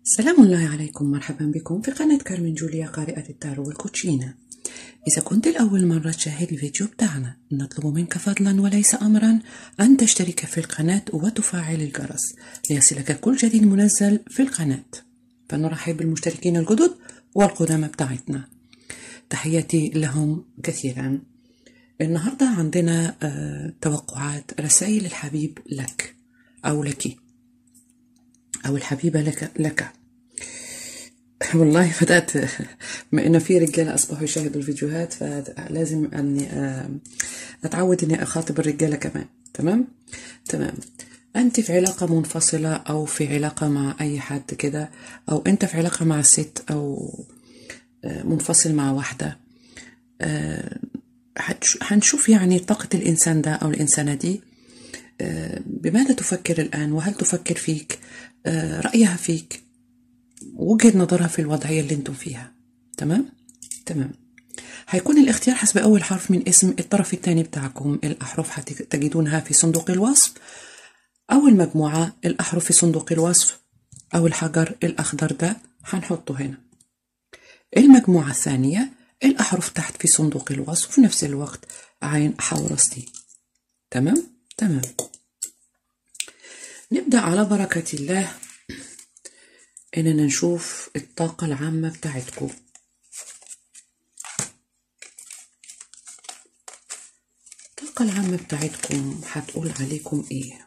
سلام الله عليكم مرحبا بكم في قناة كارمن جوليا قارئة التارو والكوتشينة إذا كنت لأول مرة تشاهد الفيديو بتاعنا نطلب منك فضلا وليس أمرا أن تشترك في القناة وتفعل الجرس ليصلك كل جديد منزل في القناة فنرحب بالمشتركين الجدد والقدامى بتاعتنا تحياتي لهم كثيرا النهاردة عندنا آه، توقعات رسائل الحبيب لك أو لك أو الحبيبة لك لك والله بدأت بما إنه في رجالة أصبحوا يشاهدوا الفيديوهات فلازم أني آه، أتعود إني أخاطب الرجالة كمان تمام تمام أنت في علاقة منفصلة أو في علاقة مع أي حد كده أو أنت في علاقة مع ست أو آه، منفصل مع واحدة آه، هتش- هنشوف يعني طاقة الإنسان ده أو الإنسانة دي آه، بماذا تفكر الآن وهل تفكر فيك آه، رأيها فيك وجهة نظرها في الوضعية اللي انتم فيها تمام تمام هيكون الاختيار حسب أول حرف من اسم الطرف الثاني بتاعكم الأحرف هتجدونها في صندوق الوصف أو المجموعة الأحرف في صندوق الوصف أو الحجر الأخضر ده هنحطه هنا المجموعة الثانية الأحرف تحت في صندوق الوصف وفي نفس الوقت عين حورستي تمام تمام نبدأ على بركة الله إننا نشوف الطاقة العامة بتاعتكم الطاقة العامة بتاعتكم هتقول عليكم إيه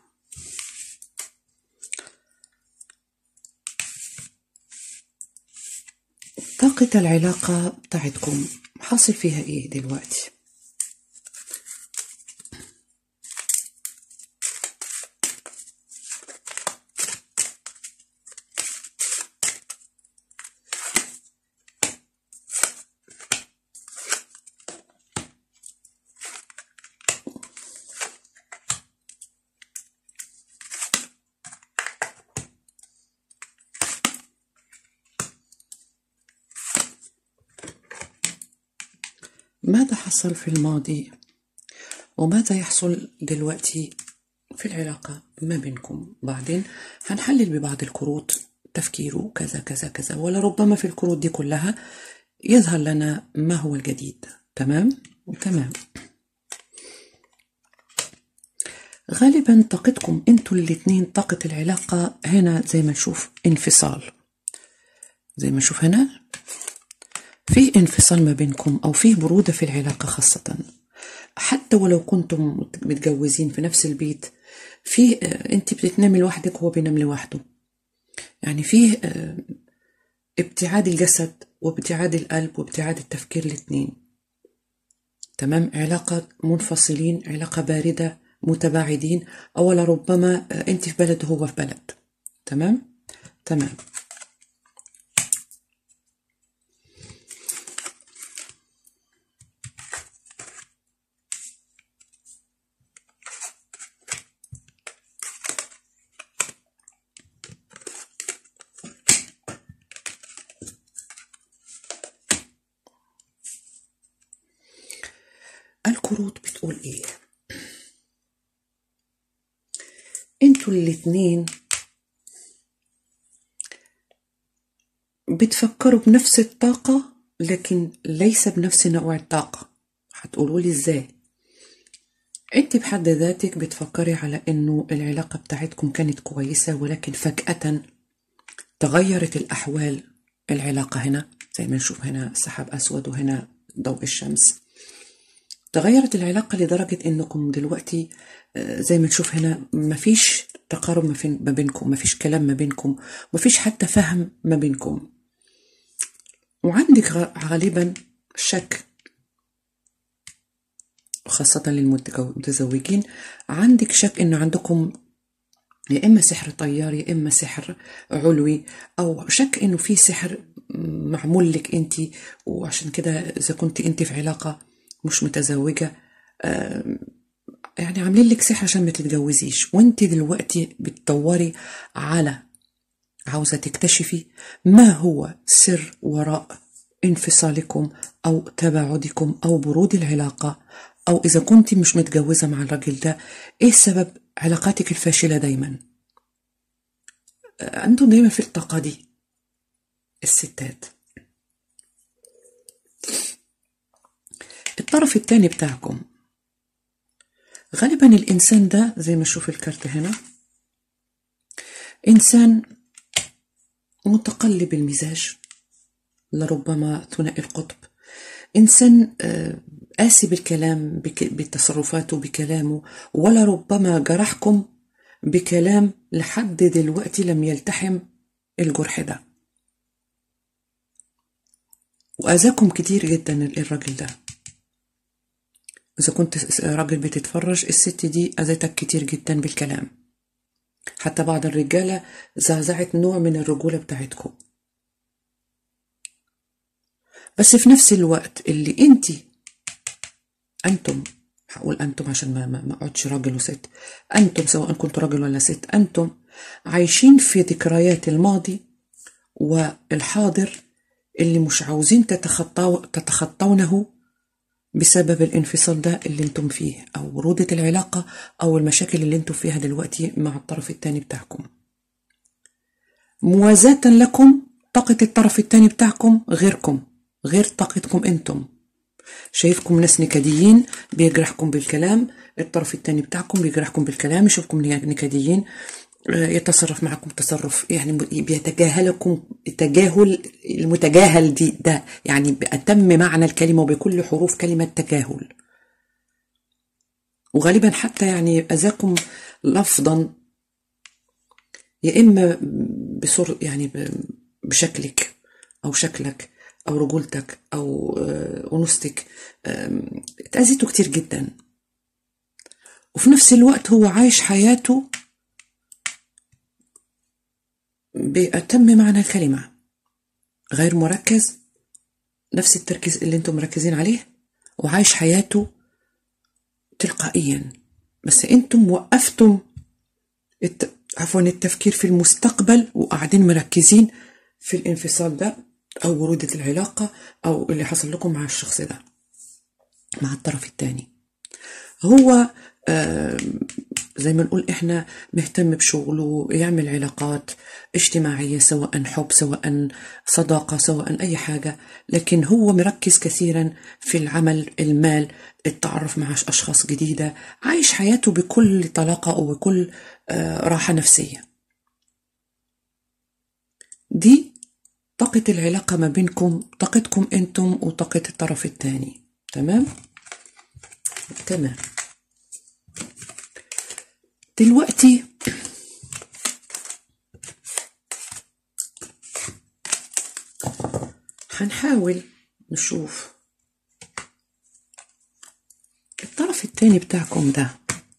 طاقة العلاقة بتاعتكم حاصل فيها إيه دلوقتي ماذا حصل في الماضي وماذا يحصل دلوقتي في العلاقة ما بينكم بعدين هنحلل ببعض الكروت تفكيره كذا كذا كذا ولربما في الكروت دي كلها يظهر لنا ما هو الجديد تمام تمام غالبا طاقتكم انتوا الاتنين طاقة العلاقة هنا زي ما نشوف انفصال زي ما نشوف هنا في انفصال ما بينكم او في برودة في العلاقة خاصة حتى ولو كنتم متجوزين في نفس البيت في آه، انت بتنامي لوحدك وهو بينام لوحده يعني فيه آه، ابتعاد الجسد وابتعاد القلب وابتعاد التفكير الاثنين تمام علاقة منفصلين علاقة باردة متباعدين أو لربما آه، أنت في بلد وهو في بلد تمام تمام الكروت بتقول ايه انتوا الاتنين بتفكروا بنفس الطاقة لكن ليس بنفس نوع الطاقة هتقولوا لي ازاي انت بحد ذاتك بتفكري على انه العلاقة بتاعتكم كانت كويسة ولكن فجأة تغيرت الأحوال العلاقة هنا زي ما نشوف هنا سحاب أسود وهنا ضوء الشمس تغيرت العلاقة لدرجة إنكم دلوقتي آه، زي ما نشوف هنا مفيش تقارب ما فين- ما بينكم مفيش كلام ما بينكم مفيش حتى فهم ما بينكم وعندك غ- غالبا شك خاصة للمتزوجين عندك شك إنه عندكم يا إما سحر طيار يا إما سحر علوي أو شك إنه في سحر معمول لك أنت وعشان كده إذا كنت أنت في علاقة مش متزوجة آم، يعني عاملين لك سحر عشان ما تتجوزيش وانت دلوقتي بتدوري على عاوزة تكتشفي ما هو سر وراء انفصالكم أو تباعدكم أو برود العلاقة أو إذا كنت مش متجوزة مع الراجل ده إيه سبب علاقاتك الفاشلة دايما أنتم دايما في الطاقة دي الستات الطرف الثاني بتاعكم غالبا الإنسان ده زي ما شوف الكارت هنا إنسان متقلب المزاج لربما ثنائي القطب إنسان آه، قاسي بالكلام بتصرفاته بكلامه ولا ربما جرحكم بكلام لحد دلوقتي لم يلتحم الجرح ده وأذاكم كتير جدا الراجل ده إذا كنت راجل بتتفرج الست دي أذتك كتير جدا بالكلام حتى بعض الرجالة زعزعت نوع من الرجولة بتاعتكم بس في نفس الوقت اللي انت انتم هقول انتم عشان ما ما اقعدش راجل وست انتم سواء كنت راجل ولا ست انتم عايشين في ذكريات الماضي والحاضر اللي مش عاوزين تتخطوا تتخطونه بسبب الانفصال ده اللي انتم فيه او برودة العلاقة او المشاكل اللي انتم فيها دلوقتي مع الطرف الثاني بتاعكم موازاة لكم طاقة الطرف الثاني بتاعكم غيركم غير طاقتكم انتم شايفكم ناس نكديين بيجرحكم بالكلام الطرف الثاني بتاعكم بيجرحكم بالكلام يشوفكم نكديين آه، يتصرف معكم تصرف يعني بيتجاهلكم التجاهل المتجاهل دي ده يعني بأتم معنى الكلمة وبكل حروف كلمة تجاهل وغالبا حتى يعني أذاكم لفظا يا إما بصر يعني بشكلك أو شكلك أو رجولتك أو آه، أنوثتك اتأذيته كتير جدا وفي نفس الوقت هو عايش حياته بأتم معنى الكلمة غير مركز نفس التركيز اللي انتم مركزين عليه وعايش حياته تلقائيا بس انتم وقفتم الت... عفوا التفكير في المستقبل وقاعدين مركزين في الانفصال ده أو برودة العلاقة أو اللي حصل لكم مع الشخص ده مع الطرف الثاني هو زي ما نقول احنا مهتم بشغله يعمل علاقات اجتماعية سواء حب سواء صداقة سواء أي حاجة لكن هو مركز كثيرا في العمل المال التعرف مع أشخاص جديدة عايش حياته بكل طلاقة وبكل آه، راحة نفسية دي طاقة العلاقة ما بينكم طاقتكم انتم وطاقة الطرف الثاني تمام تمام دلوقتي هنحاول نشوف الطرف الثاني بتاعكم ده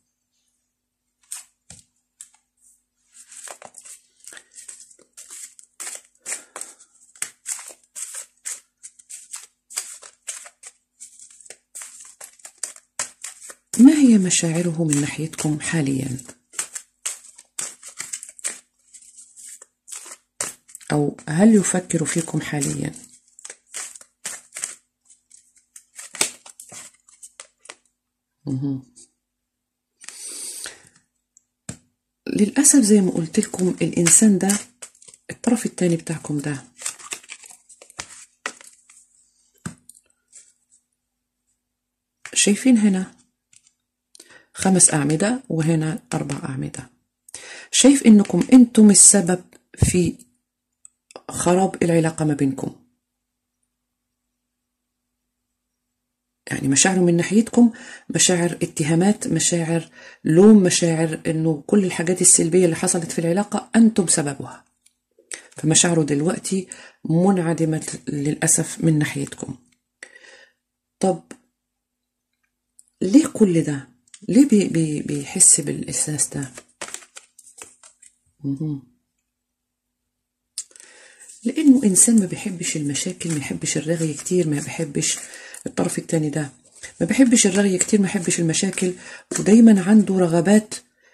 ما هي مشاعره من ناحيتكم حاليا او هل يفكر فيكم حاليا للأسف زي ما قلت لكم الإنسان ده الطرف الثاني بتاعكم ده شايفين هنا خمس أعمدة وهنا أربع أعمدة شايف إنكم أنتم السبب في خراب العلاقة ما بينكم يعني مشاعره من ناحيتكم مشاعر اتهامات مشاعر لوم مشاعر انه كل الحاجات السلبية اللي حصلت في العلاقة انتم سببها فمشاعره دلوقتي منعدمة للأسف من ناحيتكم طب ليه كل ده ليه بي بي بيحس بالإحساس ده لأنه إنسان ما بيحبش المشاكل ما يحبش الرغي كتير ما بيحبش الطرف التاني ده ما بيحبش الرغي كتير ما يحبش المشاكل ودايما عنده رغبات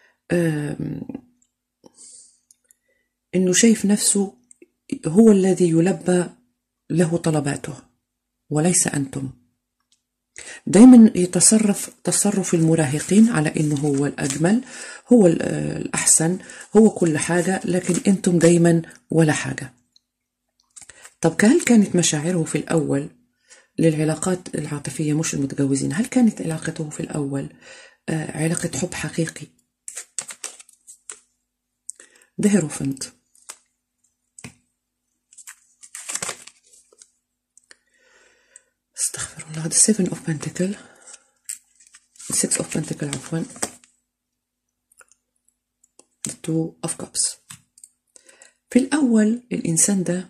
إنه شايف نفسه هو الذي يلبى له طلباته وليس أنتم دايما يتصرف تصرف المراهقين على انه هو الاجمل هو الاحسن هو كل حاجه لكن انتم دايما ولا حاجه طب هل كانت مشاعره في الأول للعلاقات العاطفية مش المتجوزين هل كانت علاقته في الأول آه، علاقة حب حقيقي ده هيروفنت استغفر الله هذا 7 اوف بنتكل 6 اوف بنتكل عفوا 2 اوف كابس في الأول الإنسان ده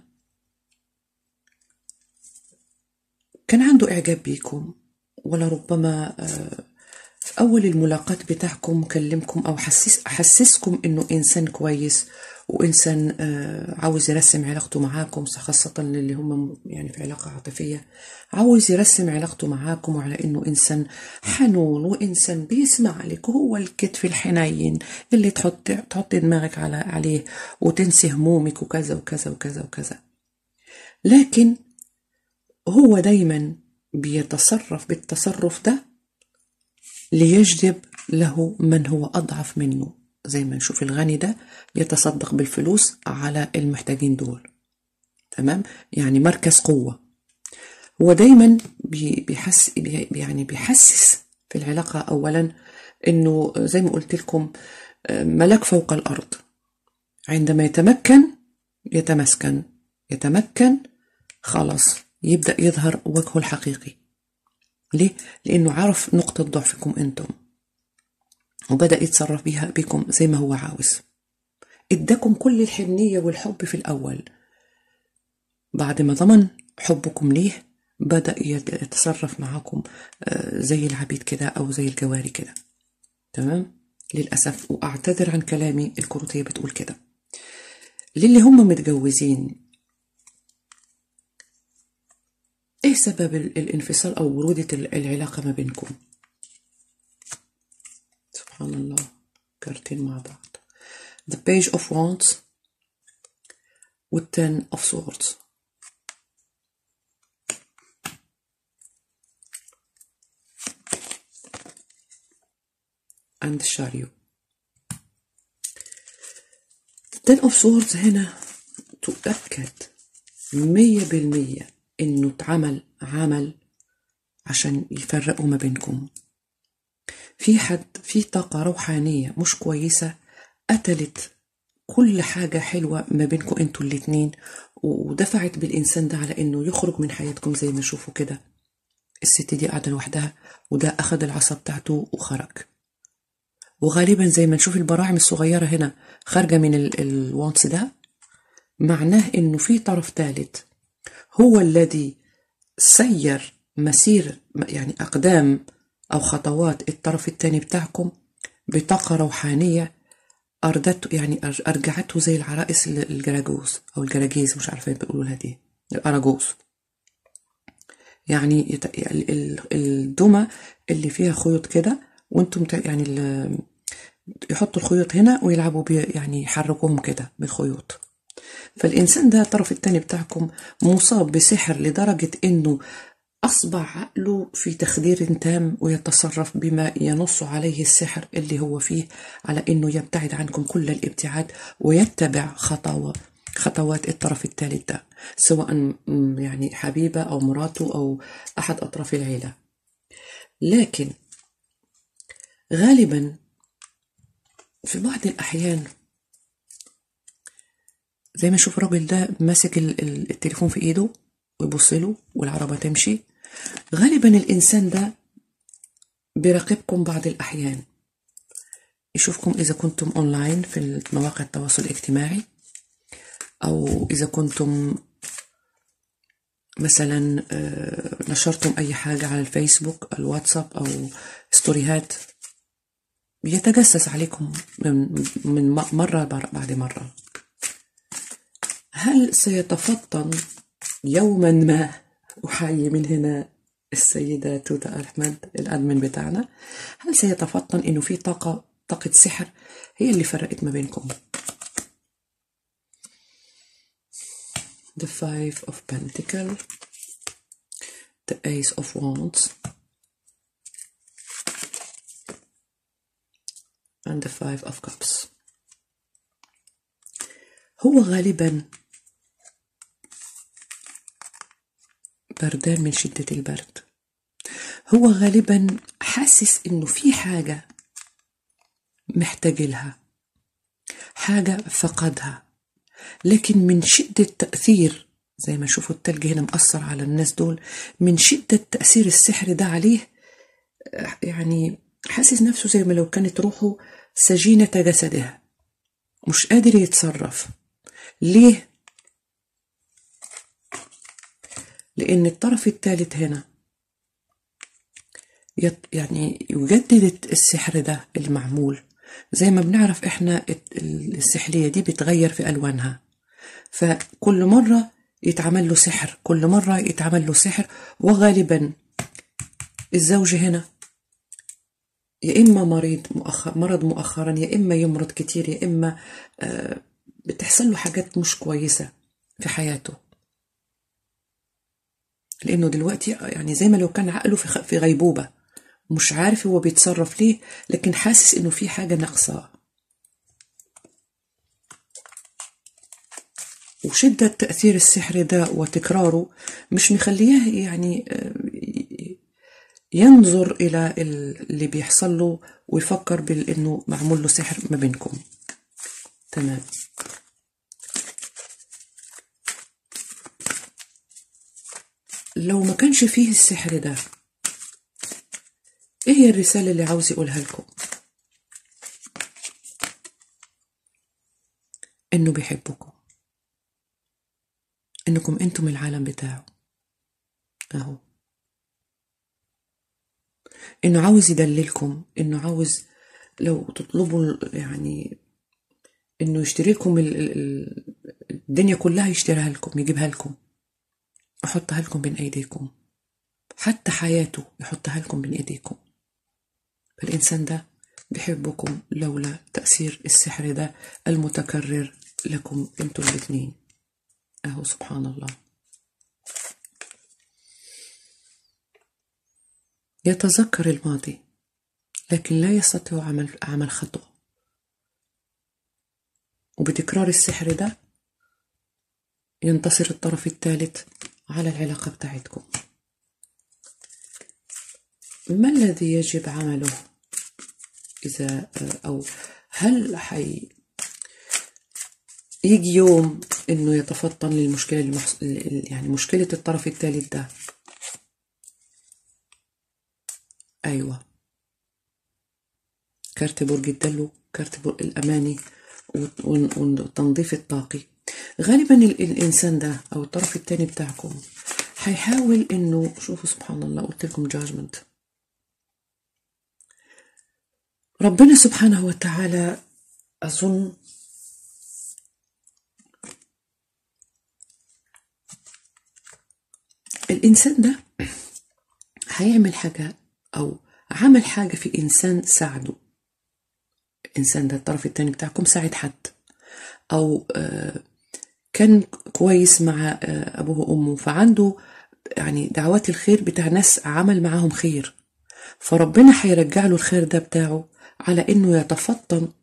كان عنده إعجاب بيكم ولربما آه، في أول الملاقاة بتاعكم كلمكم أو حسس حسسكم إنه إنسان كويس وإنسان آه، عاوز يرسم علاقته معاكم خاصة للي هم يعني في علاقة عاطفية عاوز يرسم علاقته معاكم وعلى إنه إنسان حنون وإنسان بيسمع لك وهو الكتف الحنين اللي تحط تحطي دماغك على عليه وتنسي همومك وكذا وكذا وكذا وكذا لكن هو دايما بيتصرف بالتصرف ده ليجذب له من هو أضعف منه زي ما نشوف الغني ده يتصدق بالفلوس على المحتاجين دول تمام يعني مركز قوة هو دايما بي- بيحس بي- يعني بيحسس في العلاقة أولا إنه زي ما قلت لكم آه، ملك فوق الأرض عندما يتمكن يتمسكن يتمكن خلاص يبدأ يظهر وجهه الحقيقي ليه؟ لأنه عرف نقطة ضعفكم أنتم وبدأ يتصرف بيها بكم زي ما هو عاوز اداكم كل الحنية والحب في الأول بعد ما ضمن حبكم ليه بدأ يت- يتصرف معاكم آه، زي العبيد كده أو زي الجواري كده تمام للأسف وأعتذر عن كلامي الكروتية بتقول كده للي هم متجوزين ايه سبب ال- الانفصال او برودة ال- العلاقة ما بينكم سبحان الله كارتين مع بعض the page of wands with ten of swords and the chariot ten of swords هنا تؤكد مية بالمية إنه اتعمل عمل عشان يفرقوا ما بينكم في حد في طاقة روحانية مش كويسة قتلت كل حاجة حلوة ما بينكم انتوا الاتنين ودفعت بالإنسان ده على إنه يخرج من حياتكم زي ما شوفوا كده الست دي قاعدة لوحدها وده أخد العصا بتاعته وخرج وغالبا زي ما نشوف البراعم الصغيرة هنا خارجة من ال- الوانس ده معناه إنه في طرف ثالث هو الذي سير مسير يعني أقدام أو خطوات الطرف الثاني بتاعكم بطاقة روحانية أردته يعني أرج- أرجعته زي العرائس ال- الجراجوز أو الجراجيز مش عارفة بيقولوا لها دي الأراجوز يعني يت... ال- ال- الدمى اللي فيها خيوط كده وانتم ت- يعني ال... يحطوا الخيوط هنا ويلعبوا بي يعني يحركوهم كده بالخيوط فالإنسان ده الطرف التاني بتاعكم مصاب بسحر لدرجة إنه أصبح عقله في تخدير تام ويتصرف بما ينص عليه السحر اللي هو فيه على إنه يبتعد عنكم كل الابتعاد ويتبع خطوة خطوات الطرف الثالث ده سواء م- يعني حبيبة أو مراته أو أحد أطراف العيلة لكن غالبا في بعض الأحيان زي ما اشوف الراجل ده ماسك ال- ال- التليفون في ايده ويبص له والعربة تمشي غالبا الإنسان ده بيراقبكم بعض الأحيان يشوفكم إذا كنتم أونلاين في مواقع التواصل الاجتماعي أو إذا كنتم مثلا آه، نشرتم أي حاجة على الفيسبوك الواتساب أو ستوريهات بيتجسس عليكم من من م- مرة بعد مرة هل سيتفطن يوما ما أحيي من هنا السيدة توتا أحمد الأدمن بتاعنا هل سيتفطن إنه في طاقة طاقة سحر هي اللي فرقت ما بينكم The Five of Pentacle The Ace of Wands and the Five of Cups هو غالبا بردان من شدة البرد هو غالبا حاسس انه في حاجة محتاج لها حاجة فقدها لكن من شدة تأثير زي ما شوفوا التلج هنا مأثر على الناس دول من شدة تأثير السحر ده عليه يعني حاسس نفسه زي ما لو كانت روحه سجينة جسدها مش قادر يتصرف ليه؟ لأن الطرف الثالث هنا يعني يجدد السحر ده المعمول زي ما بنعرف احنا السحلية دي بتغير في ألوانها فكل مرة يتعمل له سحر كل مرة يتعمل له سحر وغالبا الزوج هنا يا إما مريض مؤخر مرض مؤخرا يا إما يمرض كتير يا إما آه بتحصل له حاجات مش كويسة في حياته لأنه دلوقتي يعني زي ما لو كان عقله في في غيبوبة مش عارف هو بيتصرف ليه لكن حاسس إنه في حاجة ناقصاه وشدة تأثير السحر ده وتكراره مش مخليه يعني ينظر إلى اللي بيحصل له ويفكر بأنه معمول له سحر ما بينكم تمام لو ما كانش فيه السحر ده ايه هي الرسالة اللي عاوز يقولها لكم انه بيحبكم انكم انتم العالم بتاعه اهو انه عاوز يدللكم انه عاوز لو تطلبوا يعني انه يشتري لكم الدنيا كلها يشتريها لكم يجيبها لكم يحطها لكم بين ايديكم حتى حياته يحطها لكم بين ايديكم فالانسان ده بيحبكم لولا تأثير السحر ده المتكرر لكم انتوا الاثنين اهو سبحان الله يتذكر الماضي لكن لا يستطيع عمل عمل خطوة وبتكرار السحر ده ينتصر الطرف الثالث على العلاقة بتاعتكم ما الذي يجب عمله إذا أو هل حي يجي يوم إنه يتفطن للمشكلة المحص... يعني مشكلة الطرف الثالث ده أيوة كارت برج الدلو كارت برج الأماني والتنظيف الطاقي غالبا الإنسان ده أو الطرف الثاني بتاعكم هيحاول إنه شوفوا سبحان الله قلت لكم جاجمنت ربنا سبحانه وتعالى أظن الإنسان ده هيعمل حاجة أو عمل حاجة في إنسان ساعده الإنسان ده الطرف التاني بتاعكم ساعد حد أو كان كويس مع أبوه وأمه فعنده يعني دعوات الخير بتاع ناس عمل معاهم خير فربنا هيرجع له الخير ده بتاعه على إنه يتفطن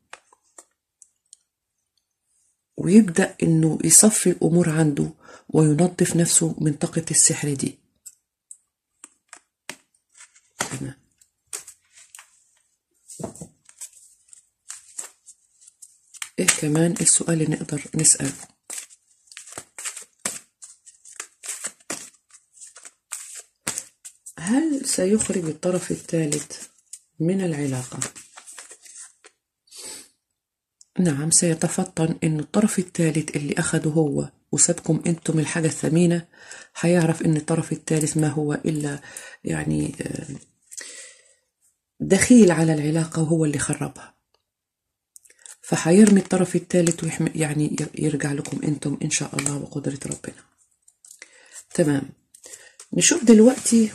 ويبدأ إنه يصفي الأمور عنده وينظف نفسه من طاقة السحر دي تمام ايه كمان السؤال اللي نقدر نسأله هل سيخرج الطرف الثالث من العلاقة نعم سيتفطن ان الطرف الثالث اللي اخده هو وسابكم انتم الحاجة الثمينة هيعرف ان الطرف الثالث ما هو الا يعني دخيل على العلاقة وهو اللي خربها فحيرمي الطرف الثالث ويحمي يعني يرجع لكم انتم ان شاء الله وقدرة ربنا تمام نشوف دلوقتي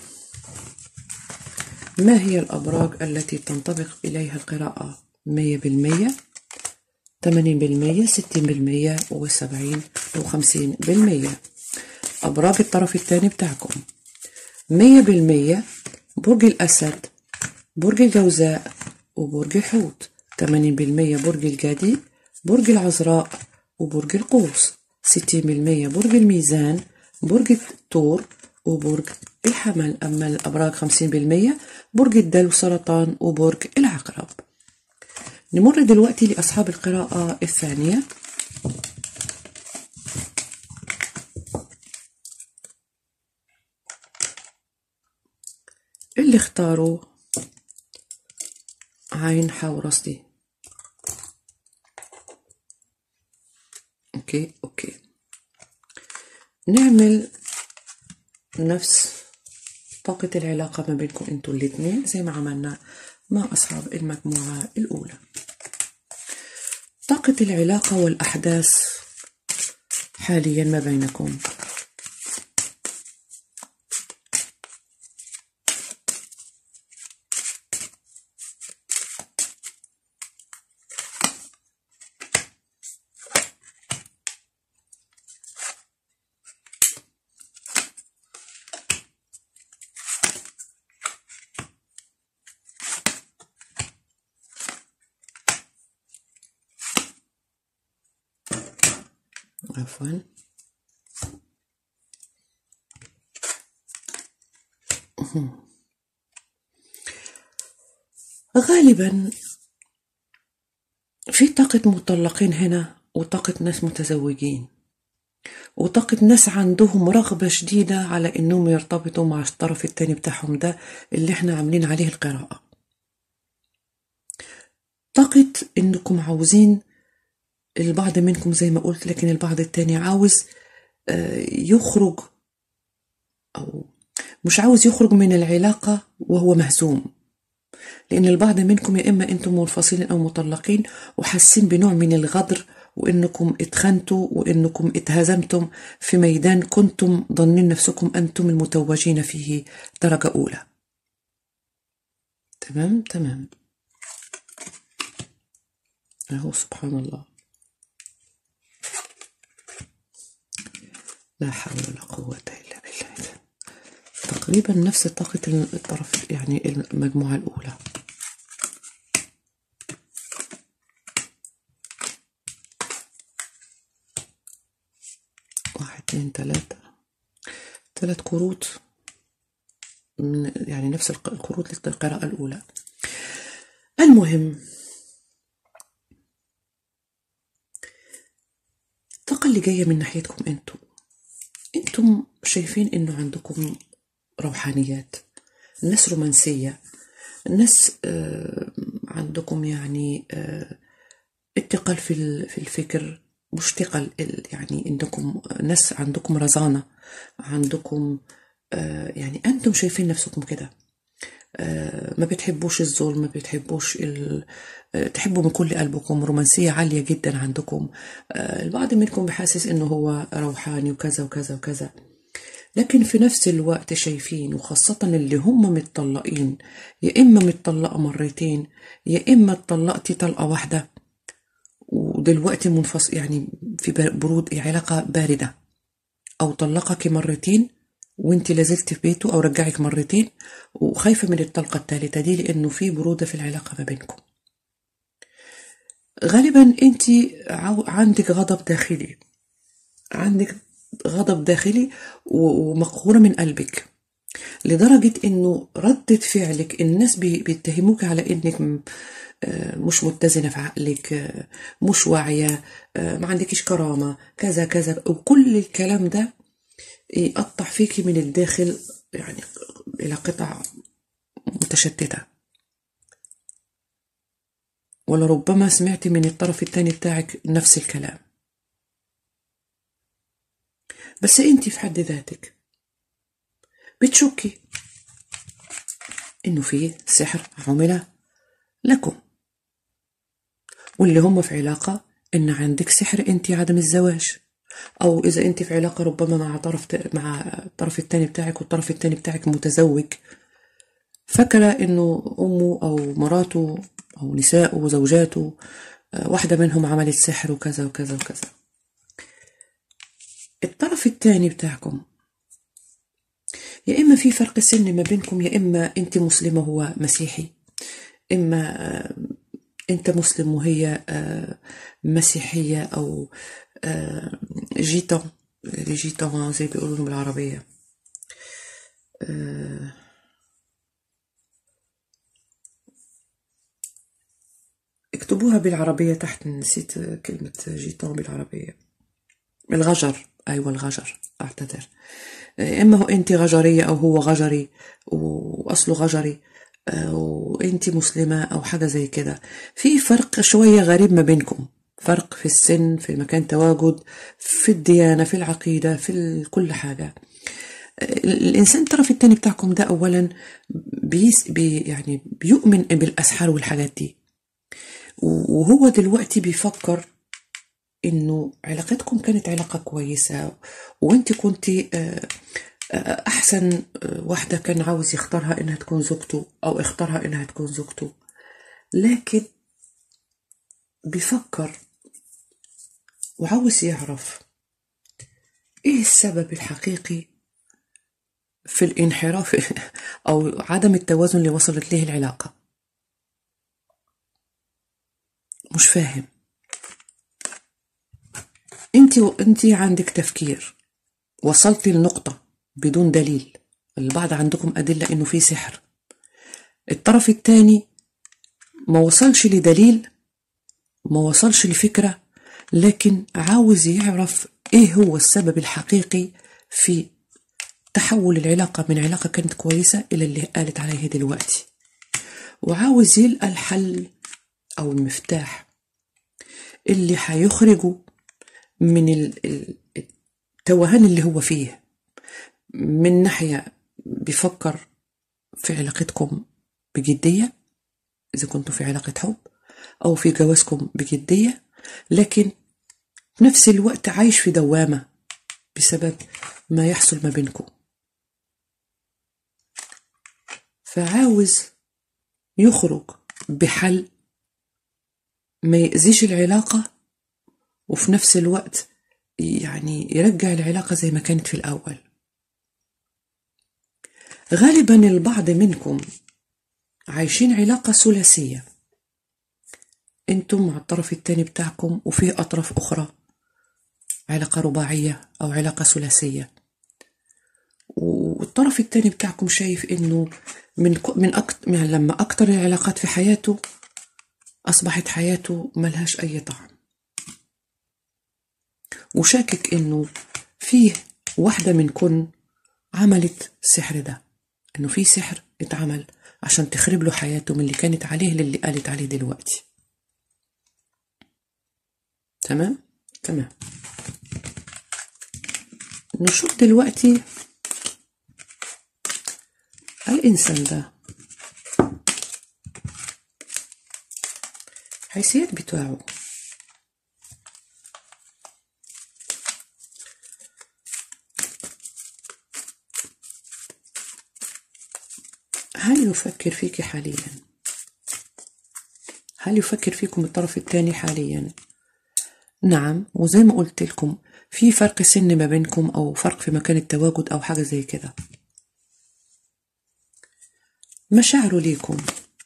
ما هي الأبراج التي تنطبق إليها القراءة مية بالمية تمانين بالمية ستين بالمية وسبعين وخمسين بالمية أبراج الطرف الثاني بتاعكم مية بالمية برج الأسد برج الجوزاء وبرج الحوت تمانين بالمية برج الجدي برج العذراء وبرج القوس ستين بالمية برج الميزان برج الثور وبرج الحمل أما الأبراج 50% برج الدلو سرطان وبرج العقرب نمر دلوقتي لأصحاب القراءة الثانية اللي اختاروا عين حورس دي اوكي اوكي نعمل نفس طاقة العلاقة ما بينكم انتوا الاتنين زي ما عملنا مع أصحاب المجموعة الأولى طاقة العلاقة والأحداث حاليا ما بينكم عفوا غالبا في طاقة مطلقين هنا وطاقة ناس متزوجين وطاقة ناس عندهم رغبة شديدة على انهم يرتبطوا مع الطرف التاني بتاعهم ده اللي احنا عاملين عليه القراءة طاقة انكم عاوزين البعض منكم زي ما قلت لكن البعض التاني عاوز يخرج أو مش عاوز يخرج من العلاقة وهو مهزوم لأن البعض منكم يا إما أنتم منفصلين أو مطلقين وحاسين بنوع من الغدر وإنكم اتخنتوا وإنكم اتهزمتم في ميدان كنتم ظنين نفسكم أنتم المتوجين فيه درجة أولى تمام تمام أهو سبحان الله لا حول ولا قوة إلا بالله تقريبا نفس طاقة الطرف يعني المجموعة الأولى واحد اثنين ثلاثة ثلاث كروت من يعني نفس الكروت للقراءة الأولى المهم الطاقة اللي جاية من ناحيتكم انتم انتم شايفين انه عندكم روحانيات ناس رومانسية ناس آه عندكم يعني آه اتقال في في الفكر مش تقل يعني انكم ناس عندكم رزانة عندكم آه يعني انتم شايفين نفسكم كده ما بتحبوش الظلم ما بتحبوش ال... تحبوا من كل قلبكم رومانسية عالية جدا عندكم البعض منكم بحاسس انه هو روحاني وكذا وكذا وكذا لكن في نفس الوقت شايفين وخاصة اللي هم متطلقين يا إما متطلقة مرتين يا إما اتطلقتي طلقة واحدة ودلوقتي منفصل يعني في برود علاقة باردة أو طلقك مرتين وانت لازلت في بيته او رجعك مرتين وخايفه من الطلقه الثالثه دي لانه في بروده في العلاقه ما بينكم غالبا انت عندك غضب داخلي عندك غضب داخلي ومقهوره من قلبك لدرجة انه ردة فعلك الناس بيتهموك على انك مش متزنة في عقلك مش واعية ما عندكش كرامة كذا كذا وكل الكلام ده يقطع فيكي من الداخل يعني إلى قطع متشتتة ولربما سمعتي من الطرف الثاني بتاعك نفس الكلام بس انت في حد ذاتك بتشكي انه في سحر عمل لكم واللي هم في علاقة ان عندك سحر انت عدم الزواج او اذا انت في علاقه ربما مع طرف مع الطرف الثاني بتاعك والطرف الثاني بتاعك متزوج فكر انه امه او مراته او نساءه وزوجاته واحده منهم عملت سحر وكذا وكذا وكذا الطرف الثاني بتاعكم يا اما في فرق سن ما بينكم يا اما انت مسلمه وهو مسيحي اما انت مسلم وهي مسيحيه او جيتون جيتون زي بيقولوا بالعربية آه، اكتبوها بالعربية تحت نسيت كلمة جيتون بالعربية الغجر أيوة الغجر أعتذر إما هو أنت غجرية أو هو غجري وأصله غجري آه، وأنت مسلمة أو حاجة زي كده في فرق شوية غريب ما بينكم فرق في السن في مكان تواجد في الديانة في العقيدة في ال- كل حاجة الإنسان الطرف التاني بتاعكم ده أولا بيس بي يعني بيؤمن بالأسحار والحاجات دي وهو دلوقتي بيفكر انه علاقتكم كانت علاقة كويسة وانت كنت احسن آه، واحدة كان عاوز يختارها انها تكون زوجته او اختارها انها تكون زوجته لكن بيفكر وعاوز يعرف ايه السبب الحقيقي في الانحراف او عدم التوازن اللي وصلت ليه العلاقة مش فاهم انت انت عندك تفكير وصلتي لنقطة بدون دليل البعض عندكم أدلة إنه في سحر الطرف الثاني ما وصلش لدليل ما وصلش لفكرة لكن عاوز يعرف إيه هو السبب الحقيقي في تحول العلاقة من علاقة كانت كويسة إلى اللي قالت عليه دلوقتي وعاوز يلقى الحل أو المفتاح اللي هيخرجه من ال- ال- التوهان اللي هو فيه من ناحية بيفكر في علاقتكم بجدية إذا كنتوا في علاقة حب أو في جوازكم بجدية لكن في نفس الوقت عايش في دوامة بسبب ما يحصل ما بينكم فعاوز يخرج بحل ما يأذيش العلاقة وفي نفس الوقت يعني يرجع العلاقة زي ما كانت في الأول غالبا البعض منكم عايشين علاقة ثلاثية انتم مع الطرف التاني بتاعكم وفي أطراف أخرى علاقة رباعية أو علاقة ثلاثية والطرف التاني بتاعكم شايف إنه من ك- من أكتر يعني لما أكتر العلاقات في حياته أصبحت حياته ملهاش أي طعم وشاكك إنه فيه واحدة منكن عملت السحر ده إنه في سحر اتعمل عشان تخرب له حياته من اللي كانت عليه للي قالت عليه دلوقتي تمام تمام نشوف دلوقتي الإنسان ده حيثيات بتاعه هل يفكر فيك حاليا هل يفكر فيكم الطرف الثاني حاليا نعم وزي ما قلت لكم في فرق سن ما بينكم او فرق في مكان التواجد او حاجه زي كده مشاعره ليكم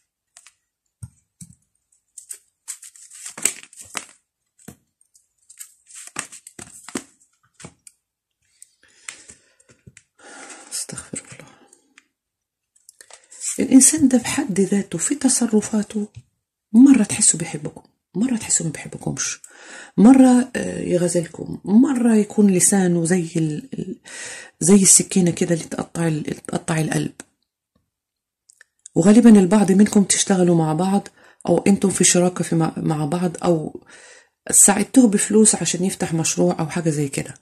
استغفر الله الإنسان ده بحد ذاته في تصرفاته مرة تحسوا بيحبكم مرة تحسوا ما بيحبكمش مرة آه، يغزلكم مرة يكون لسانه زي ال... ال- زي السكينة كده اللي تقطع ال- تقطع القلب وغالبا البعض منكم تشتغلوا مع بعض أو أنتم في شراكة في مع- مع بعض أو ساعدتوه بفلوس عشان يفتح مشروع أو حاجة زي كده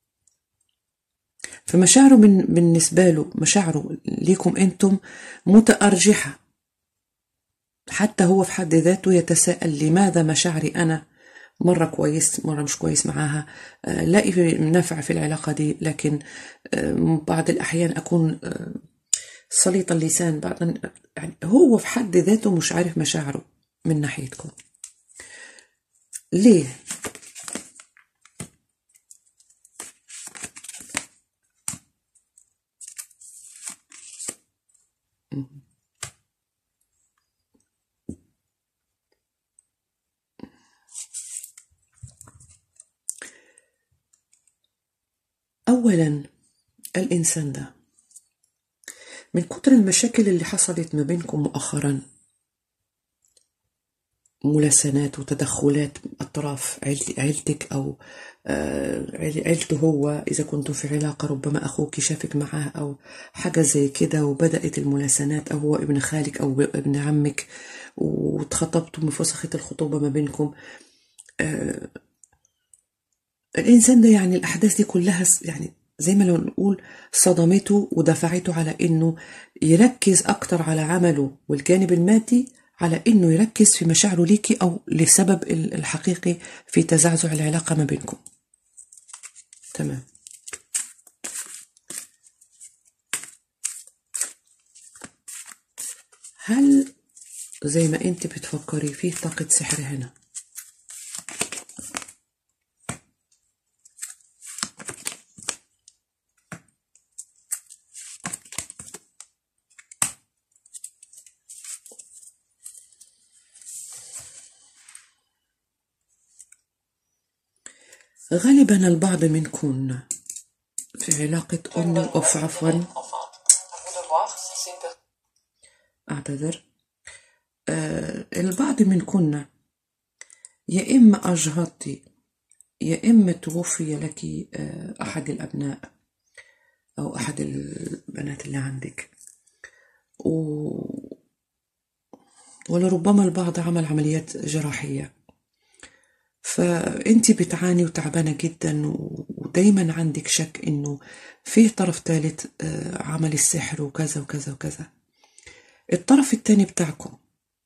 فمشاعره من بالنسبة له مشاعره ليكم أنتم متأرجحة حتى هو في حد ذاته يتساءل لماذا مشاعري أنا مرة كويس مرة مش كويس معاها آه، لاقي في نفع في العلاقة دي لكن آه، بعض الأحيان أكون آه، سليط اللسان بعض يعني هو في حد ذاته مش عارف مشاعره من ناحيتكم ليه؟ أولا الإنسان ده من كتر المشاكل اللي حصلت ما بينكم مؤخرا ملاسنات وتدخلات أطراف عيل- عيلتك أو آه، عيل- عيلته هو إذا كنتم في علاقة ربما أخوك شافك معاه أو حاجة زي كده وبدأت الملاسنات أو هو ابن خالك أو ابن عمك واتخطبتم وفسخت الخطوبة ما بينكم الإنسان ده يعني الأحداث دي كلها س- يعني زي ما لو نقول صدمته ودفعته على إنه يركز أكتر على عمله والجانب المادي على إنه يركز في مشاعره ليكي أو لسبب ال- الحقيقي في تزعزع العلاقة ما بينكم تمام هل زي ما انت بتفكري في طاقة سحر هنا غالبا البعض منكن في علاقة أم أوف عفوا أعتذر آه البعض منكن يا إما أجهضتي يا إما توفي لك آه أحد الأبناء أو أحد البنات اللي عندك و... ولربما البعض عمل عمليات جراحية فأنت بتعاني وتعبانة جدا و- ودايما عندك شك إنه فيه طرف ثالث آه، عمل السحر وكذا وكذا وكذا الطرف التاني بتاعكم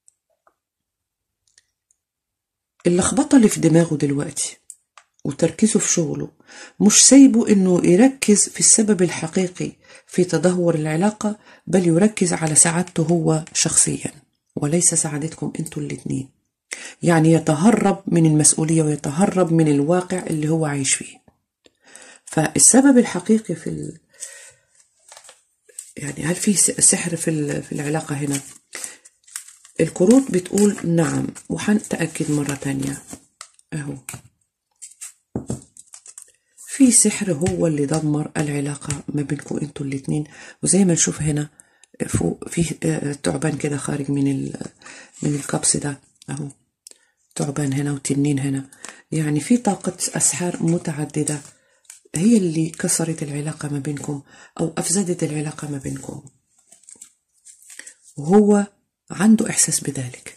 اللخبطة اللي في دماغه دلوقتي وتركيزه في شغله مش سايبه انه يركز في السبب الحقيقي في تدهور العلاقة بل يركز على سعادته هو شخصيا وليس سعادتكم انتوا الاتنين يعني يتهرب من المسؤولية ويتهرب من الواقع اللي هو عايش فيه فالسبب الحقيقي في ال... يعني هل في س- سحر في ال- في العلاقة هنا الكروت بتقول نعم وحنتأكد مرة تانية اهو في سحر هو اللي دمر العلاقة ما بينكم انتوا الاتنين وزي ما نشوف هنا فوق فيه آه، تعبان كده خارج من ال من الكبس ده اهو تعبان هنا وتنين هنا يعني في طاقة أسحار متعددة هي اللي كسرت العلاقة ما بينكم أو أفسدت العلاقة ما بينكم وهو عنده إحساس بذلك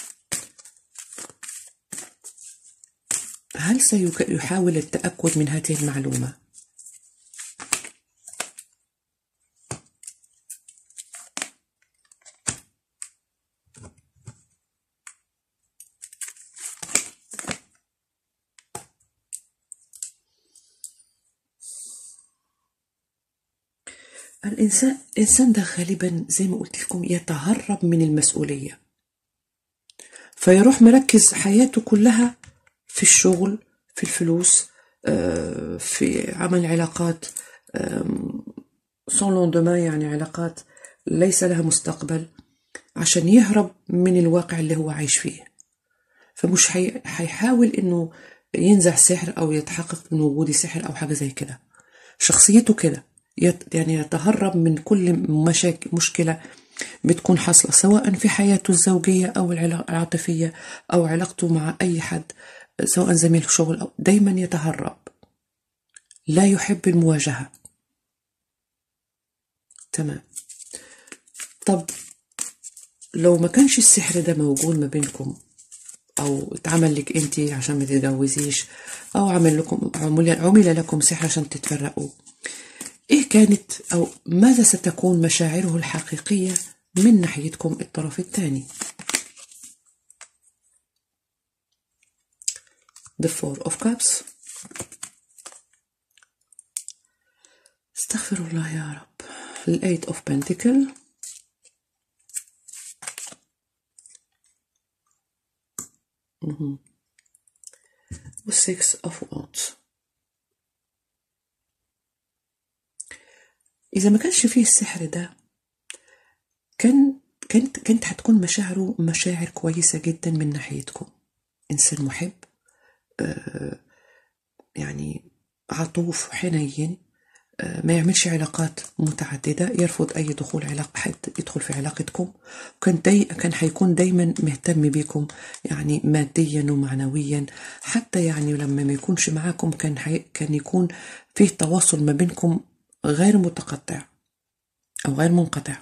هل سيحاول التأكد من هذه المعلومة؟ الإنسان الإنسان ده غالبا زي ما قلت لكم يتهرب من المسؤولية فيروح مركز حياته كلها في الشغل في الفلوس آه، في عمل علاقات سون لوندوما يعني علاقات ليس لها مستقبل عشان يهرب من الواقع اللي هو عايش فيه فمش حي... حيحاول انه ينزع سحر او يتحقق من وجود سحر او حاجه زي كده شخصيته كده يت... يعني يتهرب من كل مشاكل مشكله بتكون حاصله سواء في حياته الزوجيه او العلا- العاطفيه او علاقته مع اي حد سواء زميل شغل او دايما يتهرب لا يحب المواجهه تمام طب لو ما كانش السحر ده موجود ما بينكم او اتعمل لك انت عشان ما تتجوزيش او عمل لكم عمل, عمل لكم سحر عشان تتفرقوا ايه كانت او ماذا ستكون مشاعره الحقيقيه من ناحيتكم الطرف الثاني The Four of Cups استغفر الله يا رب ال Eight of Pentacle وال Six of Wands إذا ما كانش فيه السحر ده كان كانت كانت هتكون مشاعره مشاعر كويسة جدا من ناحيتكم إنسان محب آه، يعني عطوف حنين ما يعملش علاقات متعددة يرفض أي دخول علاقة حد يدخل في علاقتكم كان دي كان حيكون دايما مهتم بيكم يعني ماديا ومعنويا حتى يعني لما ما يكونش معاكم كان حي... كان يكون فيه تواصل ما بينكم غير متقطع أو غير منقطع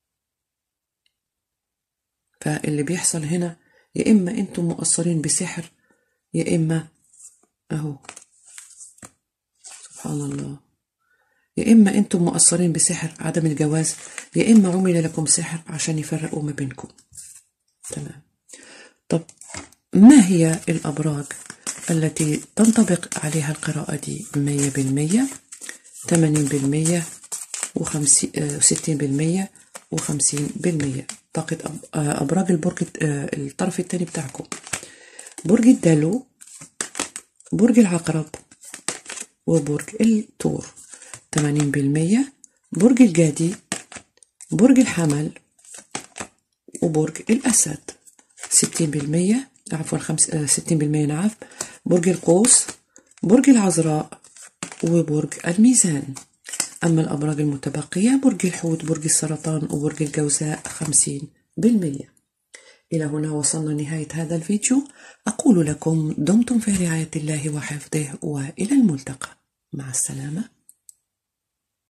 فاللي بيحصل هنا يا إما أنتم مؤثرين بسحر يا إما أهو سبحان الله يا إما أنتم مؤثرين بسحر عدم الجواز يا إما عمل لكم سحر عشان يفرقوا ما بينكم تمام طب ما هي الأبراج التي تنطبق عليها القراءة دي مية بالمية تمانين بالمية وستين بالمية وخمسين بالمية طاقة أبراج البرج الطرف الثاني بتاعكم برج الدلو برج العقرب وبرج الثور 80% برج الجدي برج الحمل وبرج الأسد 60% عفوا خمس 60% نعف برج القوس برج العذراء وبرج الميزان أما الأبراج المتبقية برج الحوت برج السرطان وبرج الجوزاء 50% إلى هنا وصلنا نهاية هذا الفيديو أقول لكم دمتم في رعاية الله وحفظه وإلى الملتقى مع السلامة